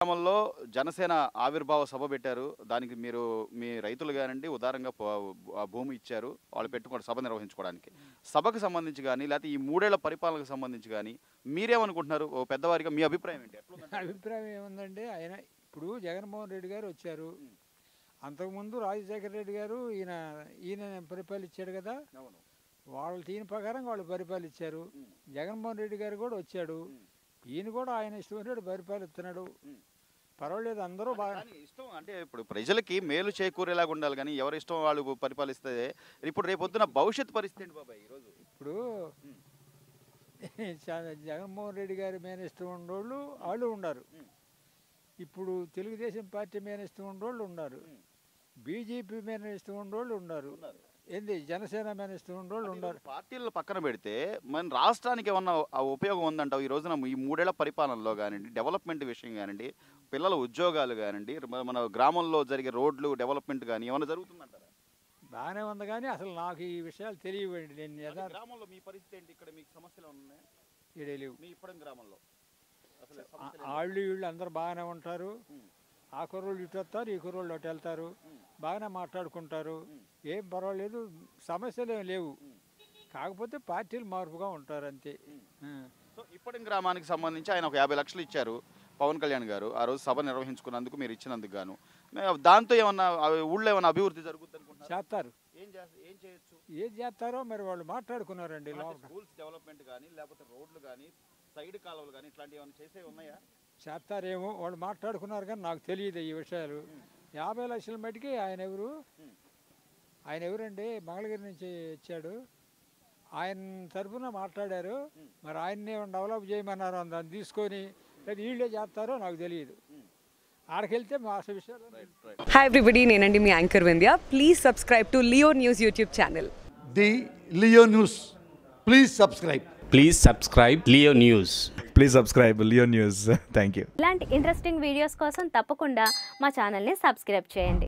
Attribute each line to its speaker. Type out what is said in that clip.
Speaker 1: గ్రామంలో జనసేన ఆవిర్భావ సభ పెట్టారు దానికి మీరు మీ రైతులు కానివ్వండి ఉదారంగా ప- ఆ భూమి ఇచ్చారు వాళ్ళు పెట్టుకోండి సభ నిర్వహించుకోవడానికి సభకు సంబంధించి కానీ లేకపోతే ఈ మూడేళ్ల పరిపాలనకు సంబంధించి కానీ మీరేమనుకుంటున్నారు ఓ పెద్దవారిగా మీ అభిప్రాయం ఏంటి ఎట్లుందంటే?
Speaker 2: అభిప్రాయం ఏముందంటే ఆయన ఇప్పుడు జగన్మోహన్ రెడ్డి గారు వచ్చారు అంతకుముందు రాజశేఖర రెడ్డి గారు ఈయన ఈయన పరిపాలించాడు కదా
Speaker 1: అవును.
Speaker 2: వాళ్ళ తీని ప్రకారం వాళ్ళు పరిపాలించారు జగన్మోహన్ రెడ్డి గారు కూడా వచ్చాడు ఈయన కూడా ఆయన ఇష్టమైనట్టు పరిపాలిస్తున్నాడు పర్వాలేదు అందరూ బాగా
Speaker 1: కానీ ఇష్టం అంటే ఇప్పుడు ప్రజలకి మేలు చేకూరేలాగా ఉండాలి కానీ ఎవరి ఇష్టం వాళ్ళు పరిపాలిస్తే ఇప్పుడు రేపు పొద్దున భవిష్యత్ పరిస్థితి ఏంటి బాబాయ్ ఈరోజు
Speaker 2: ఇప్పుడు చ- జగన్మోహన్ రెడ్డి గారి మేనిస్తూ ఉండోళ్ళు వాళ్ళు ఉన్నారు ఇప్పుడు తెలుగుదేశం పార్టీ మేనిస్తూ ఉండోళ్ళు ఉన్నారు బీజేపీ మేనిస్తూ ఉండోళ్ళు ఉన్నారు ఏంది జనసేన మేనిస్తూ ఉండోళ్ళు ఉన్నారు
Speaker 1: పార్టీలను పక్కన పెడితే మన రాష్ట్రానికి ఏమన్నా ఆ ఉపయోగం ఉందంటావు ఈ రోజున ఈ మూడేళ్ల పరిపాలనలో కానివ్వండి డెవలప్మెంట్ విషయం కానివ్వండి పిల్లల ఉద్యోగాలు కానివ్వండి మన- మన గ్రామంలో జరిగే రోడ్లు డెవలప్మెంట్ కానీ ఏమైనా జరుగుతుందంటారా
Speaker 2: బాగానే ఉంది కానీ అసలు నాకు ఈ విషయాలు తెలియవండి నేను
Speaker 1: అదే
Speaker 2: యథార్థ
Speaker 1: గ్రామంలో మీ పరిస్థితి ఏంటి ఇక్కడ మీకు సమస్యలు ఉన్నాయి
Speaker 2: ఈడే లేవు
Speaker 1: మీ ఇప్పటి గ్రామంలో అసలు
Speaker 2: ఆ-
Speaker 1: సమస్యలు
Speaker 2: వాళ్ళు వీళ్ళు అందరూ బాగానే ఉంటారు ఆ కుర్రోళ్ళు ఇటు వస్తారు ఈ కుర్రోళ్ళు అటు వెళ్తారు బాగానే మాట్లాడుకుంటారు ఏం పర్వాలేదు సమస్యలు ఏం లేవు కాకపోతే పార్టీలు మార్పుగా ఉంటారు అంతే ఆ.
Speaker 1: సో ఇప్పటి గ్రామానికి సంబంధించి ఆయన ఒక యాభై లక్షలు ఇచ్చారు పవన్ కళ్యాణ్ గారు ఆ రోజు సభ నిర్వహించుకున్నందుకు మీరు ఇచ్చినందుకు గాను మే- దాంతో ఏమన్నా ఆ ఊళ్ళో ఏమన్నా అభివృద్ధి జరుగుతుంది అనుకుంటున్నారు
Speaker 2: చేస్తారు
Speaker 1: ఏం చేస్త ఏం చేయొచ్చు
Speaker 2: ఏం చేస్తారో మరి వాళ్ళు మాట్లాడుకున్నారండి లోపల
Speaker 1: స్కూల్స్ డెవలప్మెంట్ కానీ లేకపోతే రోడ్లు కానీ సైడ్ కాలువలు కానీ ఇట్లాంటివి ఏమైనా చేసేవి ఉన్నాయా
Speaker 2: చేస్తారేమో వాళ్ళు మాట్లాడుకున్నారు కానీ నాకు తెలియదు ఈ విషయాలు యాభై లక్షల మటుకి ఆయన ఎవరు ఆయన ఎవరండి మంగళగిరి నుంచి వచ్చాడు ఆయన తరఫున మాట్లాడారు మరి ఆయన్ని డెవలప్ చేయమన్నారు దాన్ని తీసుకొని లేదా వీళ్ళే చేస్తారో నాకు తెలియదు ఆడకెళ్తే మా అసలు విషయాలు
Speaker 3: హాయ్ ఎవ్రీబడి నేనండి మీ anchor Vindhya please subscribe to Leo News YouTube channel
Speaker 4: the Leo News. Please subscribe.
Speaker 5: Please subscribe Leo News.
Speaker 6: Please subscribe Leo News thank you
Speaker 7: ఇలాంటి ఇంట్రెస్టింగ్ వీడియోస్ కోసం తప్పకుండా మా ఛానల్ని సబ్స్క్రైబ్ చేయండి